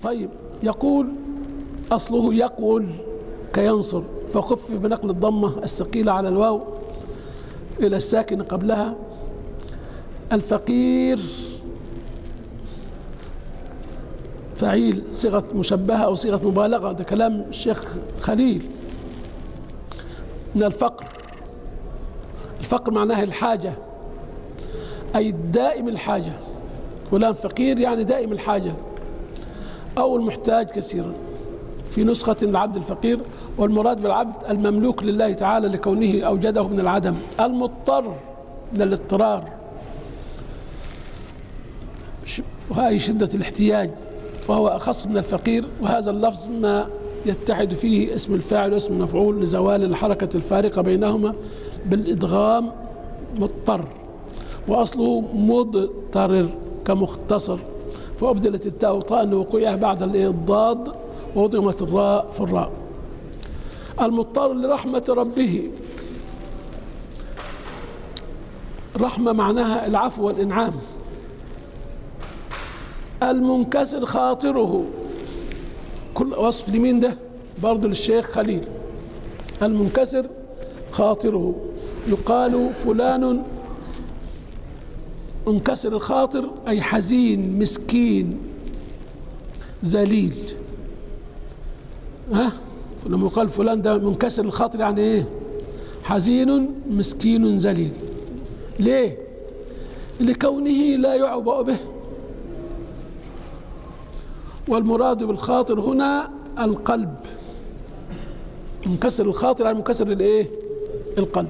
طيب يقول أصله يقول كينصر فخف بنقل الضمة الثقيلة على الواو إلى الساكن قبلها الفقير فعيل صيغة مشبهة أو صيغة مبالغة ده كلام الشيخ خليل من الفقر الفقر معناه الحاجة أي دائم الحاجة فلان فقير يعني دائم الحاجة أو المحتاج كثيرا في نسخة العبد الفقير والمراد بالعبد المملوك لله تعالى لكونه أوجده من العدم المضطر من الاضطرار وهي شدة الاحتياج فهو أخص من الفقير وهذا اللفظ ما يتحد فيه اسم الفاعل واسم المفعول لزوال الحركة الفارقة بينهما بالإدغام مضطر وأصله مضطرر كمختصر فأبدلت التاء طاء لوقوعها بعد الضاد ووضمت الراء في الراء المضطر لرحمة ربه رحمة معناها العفو والإنعام المنكسر خاطره كل وصف لمين ده برضه للشيخ خليل المنكسر خاطره يقال فلان منكسر الخاطر أي حزين مسكين ذليل ها لما يقال فلان ده منكسر الخاطر يعني ايه حزين مسكين ذليل ليه لكونه لا يعبأ به والمراد بالخاطر هنا القلب منكسر الخاطر يعني منكسر الايه القلب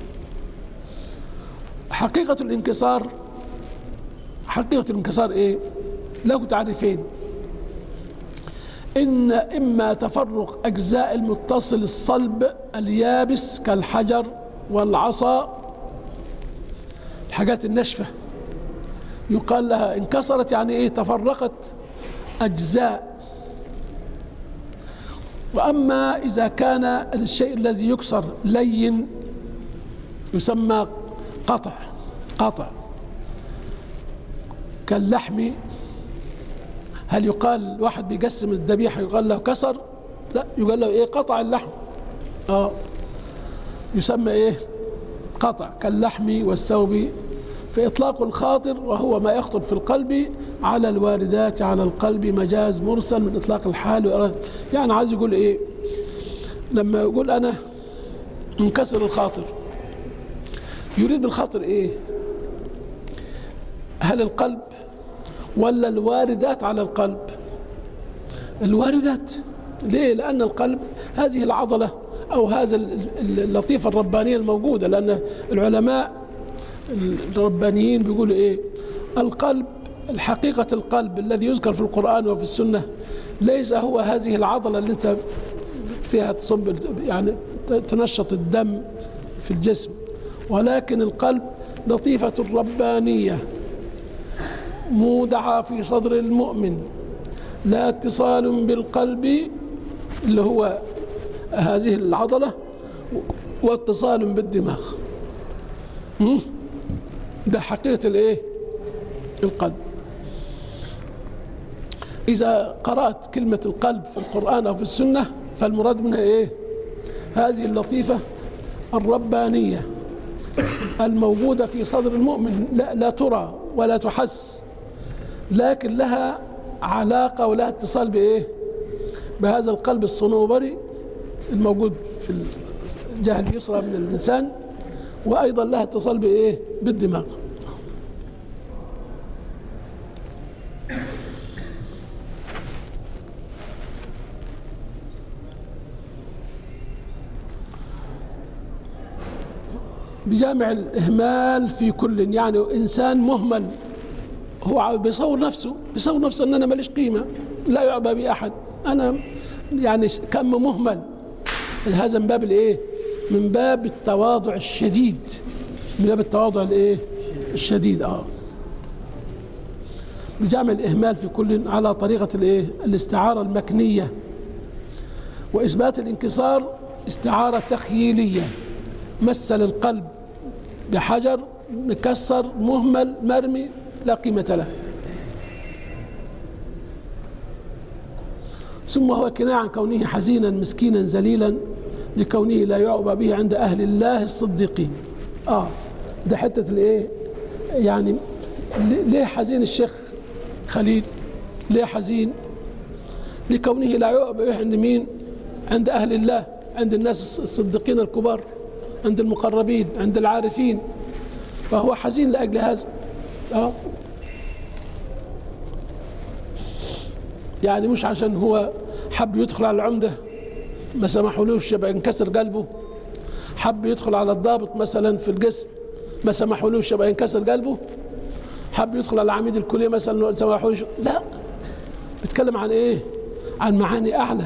حقيقة الانكسار حقيقة الانكسار ايه له تعريفين إن إما تفرق أجزاء المتصل الصلب اليابس كالحجر والعصا الحاجات الناشفة يقال لها انكسرت يعني إيه تفرقت أجزاء وأما إذا كان الشيء الذي يكسر لين يسمى قطع قطع كاللحم هل يقال واحد بيقسم الذبيحة يقال له كسر لا يقال له ايه قطع اللحم اه يسمى ايه قطع كاللحم والثوب في إطلاق الخاطر وهو ما يخطر في القلب على الواردات على القلب مجاز مرسل من إطلاق الحال وإرادة يعني عايز يقول إيه لما يقول أنا منكسر الخاطر يريد بالخاطر إيه هل القلب ولا الواردات على القلب الواردات ليه لأن القلب هذه العضلة أو هذا اللطيفة الربانية الموجودة لأن العلماء الربانيين بيقولوا إيه القلب الحقيقة القلب الذي يذكر في القرآن وفي السنة ليس هو هذه العضلة اللي انت فيها تصب يعني تنشط الدم في الجسم ولكن القلب لطيفة ربانية مودعة في صدر المؤمن لا اتصال بالقلب اللي هو هذه العضلة واتصال بالدماغ ده حقيقة الايه القلب إذا قرأت كلمة القلب في القرآن أو في السنة فالمراد منها إيه هذه اللطيفة الربانية الموجودة في صدر المؤمن لا, لا ترى ولا تحس لكن لها علاقة ولها اتصال بإيه بهذا القلب الصنوبري الموجود في الجهة اليسرى من الإنسان وأيضا لها اتصال بإيه بالدماغ بجامع الإهمال في كل يعني إنسان مهمل هو بيصور نفسه بيصور نفسه أن أنا ماليش قيمة لا يعبى بي أحد أنا يعني كم مهمل هذا من باب الإيه من باب التواضع الشديد من باب التواضع الإيه الشديد آه بجامع الإهمال في كل على طريقة الإيه الاستعارة المكنية وإثبات الانكسار استعارة تخييلية مثل القلب بحجر مكسر مهمل مرمي لا قيمة له ثم هو كناية عن كونه حزينا مسكينا ذليلا لكونه لا يعبأ به عند أهل الله الصديقين آه ده حتة الإيه يعني ليه حزين الشيخ خليل ليه حزين لكونه لا يعبأ به عند مين عند أهل الله عند الناس الصديقين الكبار عند المقربين عند العارفين فهو حزين لأجل هذا آه يعني مش عشان هو حب يدخل على العمدة ما سمحولوش يبقى ينكسر قلبه حب يدخل على الضابط مثلا في القسم ما سمحولوش يبقى ينكسر قلبه حب يدخل على عميد الكلية مثلا ما سمحولوش لا بيتكلم عن ايه عن معاني اعلى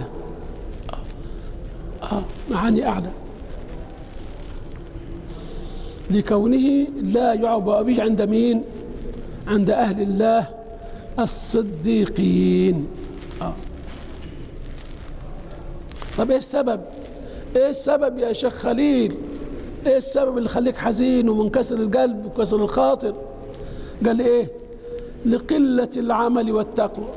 آه معاني اعلى لكونه لا يعبأ به عند مين عند أهل الله الصديقين آه. طب ايه السبب ايه السبب يا شيخ خليل ايه السبب اللي خليك حزين ومنكسر القلب وكسر الخاطر قال ايه لقلة العمل والتقوى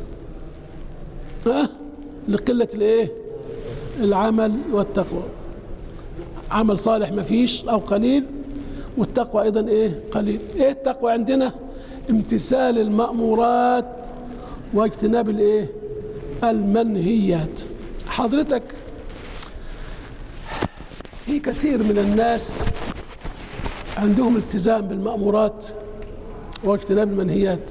ها أه؟ لقلة الايه العمل والتقوى عمل صالح ما فيش او قليل والتقوى ايضا ايه قليل ايه التقوى عندنا امتثال المأمورات واجتناب الايه المنهيات حضرتك في كثير من الناس عندهم التزام بالمأمورات واجتناب المنهيات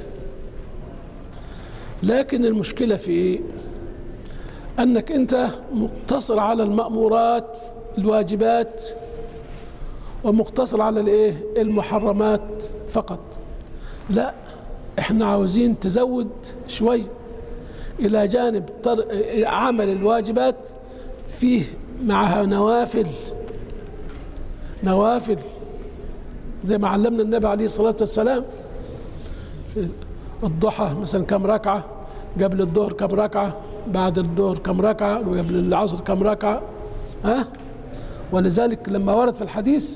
لكن المشكلة في ايه انك انت مقتصر على المأمورات الواجبات ومقتصر على الايه المحرمات فقط لا احنا عاوزين تزود شوي الى جانب عمل الواجبات فيه معها نوافل نوافل زي ما علمنا النبي عليه الصلاة والسلام في الضحى مثلا كم ركعة قبل الظهر كم ركعة بعد الظهر كم ركعة وقبل العصر كم ركعة ها ولذلك لما ورد في الحديث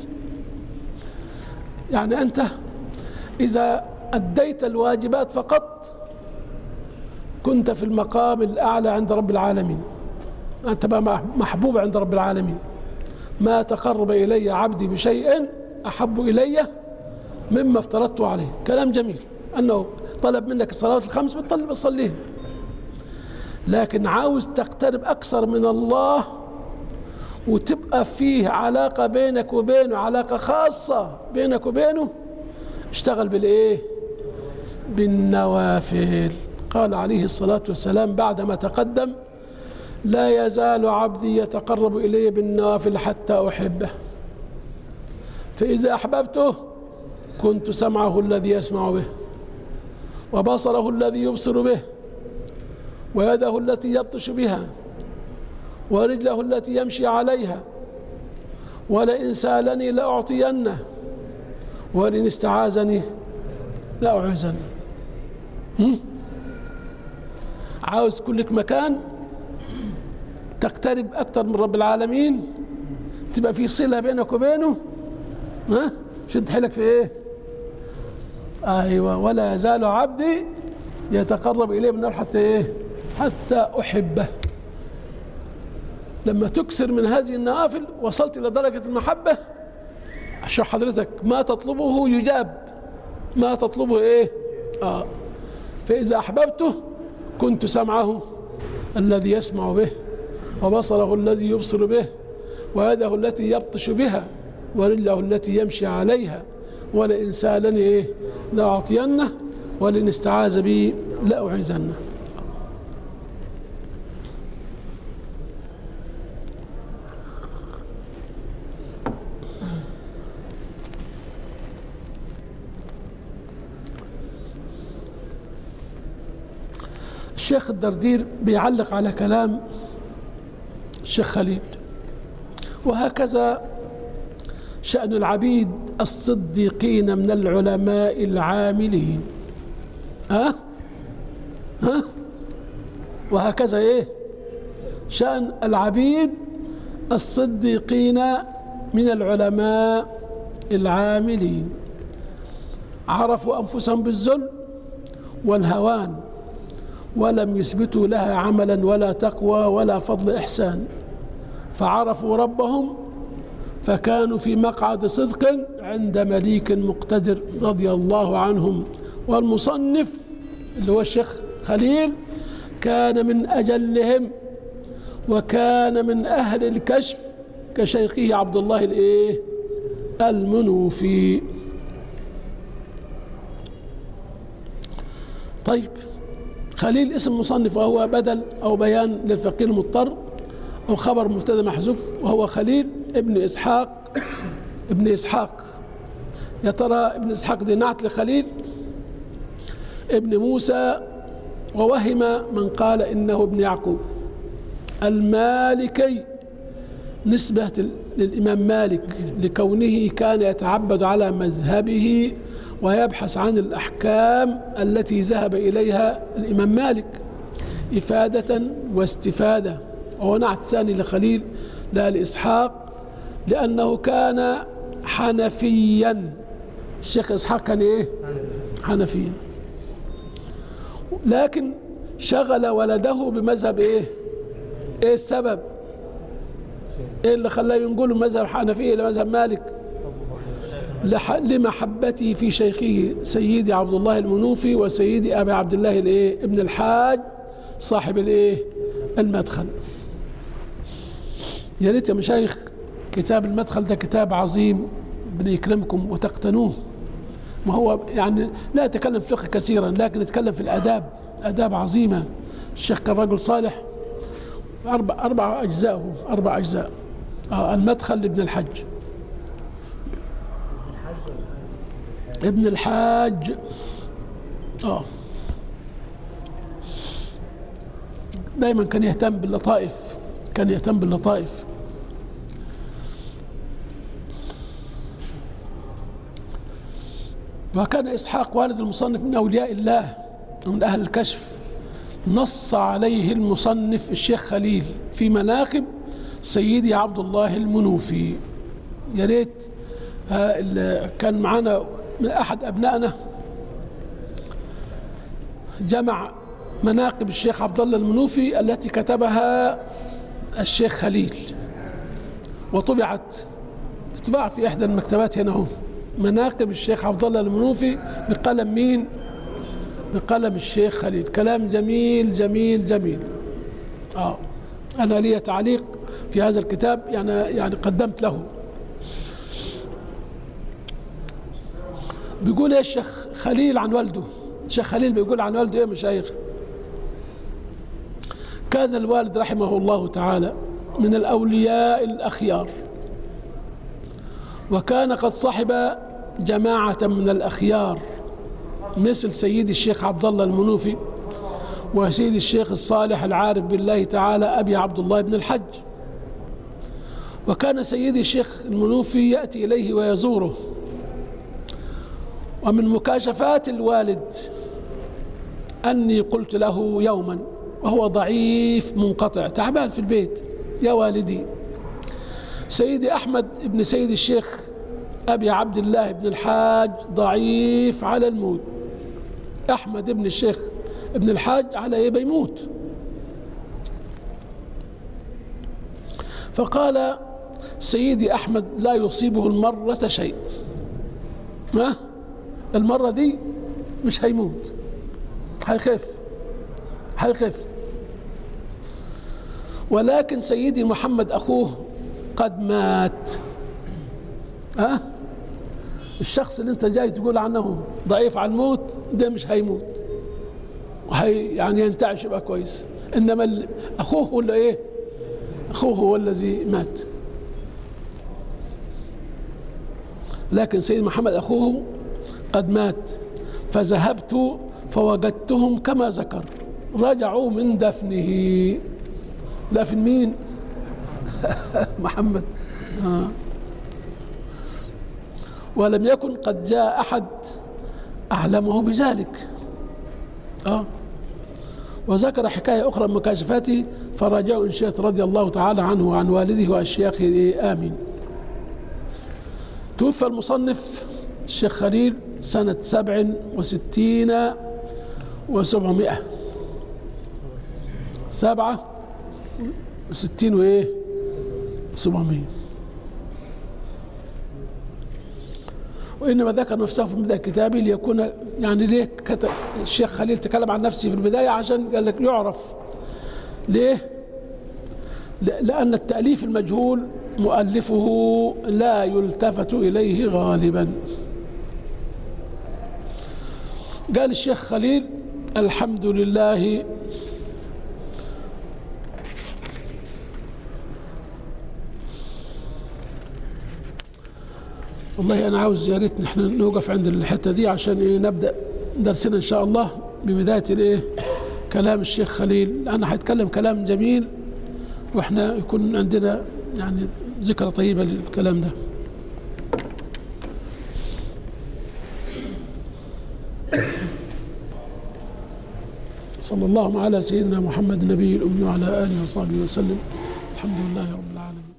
يعني أنت إذا أديت الواجبات فقط كنت في المقام الأعلى عند رب العالمين أنت بقى محبوب عند رب العالمين ما تقرب إلي عبدي بشيء أحب إلي مما افترضته عليه كلام جميل أنه طلب منك الصلوات الخمس بتطلب تصليها لكن عاوز تقترب أكثر من الله وتبقى فيه علاقة بينك وبينه علاقة خاصة بينك وبينه اشتغل بالإيه بالنوافل قال عليه الصلاة والسلام بعدما تقدم لا يزال عبدي يتقرب إلي بالنوافل حتى أحبه فإذا أحببته كنت سمعه الذي يسمع به وبصره الذي يبصر به ويده التي يبطش بها ورجله التي يمشي عليها ولئن سالني لأعطينه ولئن استعاذني لأعوذنه عاوز كلك مكان تقترب أكثر من رب العالمين تبقى في صلة بينك وبينه ها شد حيلك في ايه ايوه ولا يزال عبدي يتقرب اليه من حتى ايه حتى احبه لما تكثر من هذه النوافل وصلت الى درجه المحبه عشان حضرتك ما تطلبه يجاب ما تطلبه ايه اه فاذا احببته كنت سمعه الذي يسمع به وبصره الذي يبصر به ويده التي يبطش بها ورجله التي يمشي عليها ولئن سالني ايه لاعطينه ولئن استعاذ بي لاعيذنه الشيخ الدردير بيعلق على كلام الشيخ خليل وهكذا شأن العبيد الصديقين من العلماء العاملين ها ها وهكذا ايه شأن العبيد الصديقين من العلماء العاملين عرفوا أنفسهم بالذل والهوان ولم يثبتوا لها عملا ولا تقوى ولا فضل إحسان فعرفوا ربهم فكانوا في مقعد صدق عند مليك مقتدر رضي الله عنهم والمصنف اللي هو الشيخ خليل كان من أجلهم وكان من أهل الكشف كشيخه عبد الله الإيه المنوفي طيب خليل اسم مصنف وهو بدل أو بيان للفقير المضطر أو خبر مبتدا محذوف وهو خليل ابن إسحاق ابن إسحاق يا ترى ابن إسحاق دي نعت لخليل ابن موسى ووهم من قال إنه ابن يعقوب المالكي نسبة للإمام مالك لكونه كان يتعبد على مذهبه ويبحث عن الأحكام التي ذهب إليها الإمام مالك إفادة واستفادة وهو نعت ثاني لخليل لا لإسحاق لأنه كان حنفيا الشيخ إسحاق كان إيه حنفيا لكن شغل ولده بمذهب إيه إيه السبب إيه اللي خلاه ينقله مذهب حنفي إلى مذهب مالك لمحبته في شيخه سيدي عبد الله المنوفي وسيدي أبي عبد الله الإيه ابن الحاج صاحب الإيه المدخل يا ريت يا مشايخ كتاب المدخل ده كتاب عظيم بنكرمكم وتقتنوه ما هو يعني لا يتكلم في فقه كثيرا لكن يتكلم في الآداب آداب عظيمة الشيخ كان رجل صالح أربع أربع أجزاء أربع أجزاء آه المدخل لابن الحج ابن الحاج اه دايما كان يهتم باللطائف كان يهتم باللطائف وكان إسحاق والد المصنف من أولياء الله ومن أهل الكشف نص عليه المصنف الشيخ خليل في مناقب سيدي عبد الله المنوفي يا ريت كان معنا من أحد أبنائنا جمع مناقب الشيخ عبد الله المنوفي التي كتبها الشيخ خليل وطبعت تباع في إحدى المكتبات هنا هو مناقب الشيخ عبد الله المنوفي بقلم مين؟ بقلم الشيخ خليل كلام جميل جميل جميل آه أنا لي تعليق في هذا الكتاب يعني يعني قدمت له بيقول ايه الشيخ خليل عن والده الشيخ خليل بيقول عن والده ايه مشايخ كان الوالد رحمه الله تعالى من الأولياء الأخيار وكان قد صحب جماعة من الأخيار مثل سيدي الشيخ عبد الله المنوفي وسيدي الشيخ الصالح العارف بالله تعالى أبي عبد الله بن الحج وكان سيدي الشيخ المنوفي يأتي إليه ويزوره ومن مكاشفات الوالد أني قلت له يوما وهو ضعيف منقطع تعبان في البيت يا والدي سيدي أحمد ابن سيد الشيخ أبي عبد الله بن الحاج ضعيف على الموت أحمد ابن الشيخ ابن الحاج على إيه بيموت فقال سيدي أحمد لا يصيبه المرة شيء ها المرة دي مش هيموت هيخف هيخف ولكن سيدي محمد أخوه قد مات ها الشخص اللي انت جاي تقول عنه ضعيف على الموت ده مش هيموت وهي يعني ينتعش يبقى كويس انما اخوه ولا ايه اخوه هو الذي مات لكن سيد محمد اخوه قد مات فذهبت فوجدتهم كما ذكر رجعوا من دفنه دفن مين محمد آه. ولم يكن قد جاء أحد أعلمه بذلك آه. وذكر حكاية أخرى من مكاشفاته فرجاء إن شئت رضي الله تعالى عنه وعن والده وأشياخه آمين توفى المصنف الشيخ خليل سنة سبع وستين وسبعمائة سبعة وستين وإيه سبعمية وإنما ذكر نفسه في بداية كتابه ليكون يعني ليه كتب الشيخ خليل تكلم عن نفسه في البداية عشان قال لك يعرف ليه ل- لأن التأليف المجهول مؤلفه لا يلتفت إليه غالبا قال الشيخ خليل الحمد لله والله أنا عاوز يا ريت نحن نوقف عند الحتة دي عشان إيه نبدأ درسنا إن شاء الله ببداية الإيه كلام الشيخ خليل أنا هيتكلم كلام جميل وإحنا يكون عندنا يعني ذكرى طيبة للكلام ده صلى الله على سيدنا محمد النبي الأمي وعلى آله وصحبه وسلم الحمد لله رب العالمين